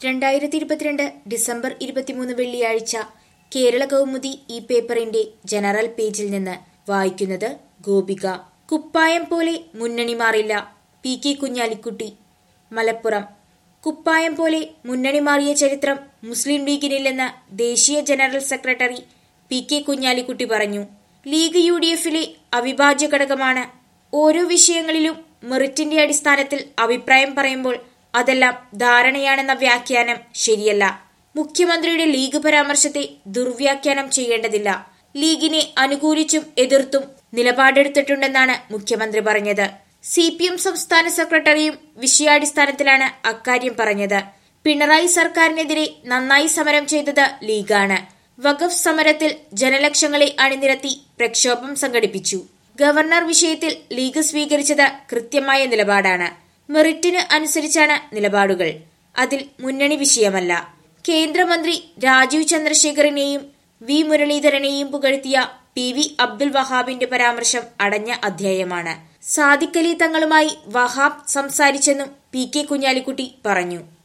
രണ്ടായിരത്തി ഇരുപത്തിരണ്ട് ഡിസംബർ ഇരുപത്തിമൂന്ന് വെള്ളിയാഴ്ച കേരള കൗമുദി ഈ പേപ്പറിന്റെ ജനറൽ പേജിൽ നിന്ന് വായിക്കുന്നത് ഗോപിക കുപ്പായം പോലെ മുന്നണി മാറില്ല പി കെ കുഞ്ഞാലിക്കുട്ടി മലപ്പുറം കുപ്പായം പോലെ മുന്നണി മാറിയ ചരിത്രം മുസ്ലിം ലീഗിനില്ലെന്ന് ദേശീയ general secretary P K Kunhalikutty പറഞ്ഞു ലീഗ് യു ഡി എഫിലെ അവിഭാജ്യ ഘടകമാണ് ഓരോ വിഷയങ്ങളിലും മെറിറ്റിന്റെ അടിസ്ഥാനത്തിൽ അഭിപ്രായം പറയുമ്പോൾ അതെല്ലാം ധാരണയാണെന്ന വ്യാഖ്യാനം ശരിയല്ല മുഖ്യമന്ത്രിയുടെ ലീഗ് പരാമർശത്തെ ദുർവ്യാഖ്യാനം ചെയ്യേണ്ടതില്ല ലീഗിനെ അനുകൂലിച്ചും എതിർത്തും നിലപാടെടുത്തിട്ടുണ്ടെന്നാണ് മുഖ്യമന്ത്രി പറഞ്ഞത് സി പി എം സംസ്ഥാന സെക്രട്ടറിയും വിഷയാടിസ്ഥാനത്തിലാണ് അക്കാര്യം പറഞ്ഞത് പിണറായി സർക്കാരിനെതിരെ നന്നായി സമരം ചെയ്തത് ലീഗാണ് വഖഫ് സമരത്തിൽ ജനലക്ഷങ്ങളെ അണിനിരത്തി പ്രക്ഷോഭം സംഘടിപ്പിച്ചു ഗവർണർ വിഷയത്തിൽ ലീഗ് സ്വീകരിച്ചത് കൃത്യമായ നിലപാടാണ് മെറിറ്റിന് അനുസരിച്ചാണ് നിലപാടുകൾ അതിൽ മുന്നണി വിഷയമല്ല കേന്ദ്രമന്ത്രി രാജീവ് ചന്ദ്രശേഖറിനെയും വി മുരളീധരനെയും പുകഴ്ത്തിയ പി വി അബ്ദുൽ വഹാബിന്റെ പരാമർശം അടഞ്ഞ അധ്യായമാണ് സാദിഖലി തങ്ങളുമായി വഹാബ് സംസാരിച്ചെന്നും പി കെ കുഞ്ഞാലിക്കുട്ടി പറഞ്ഞു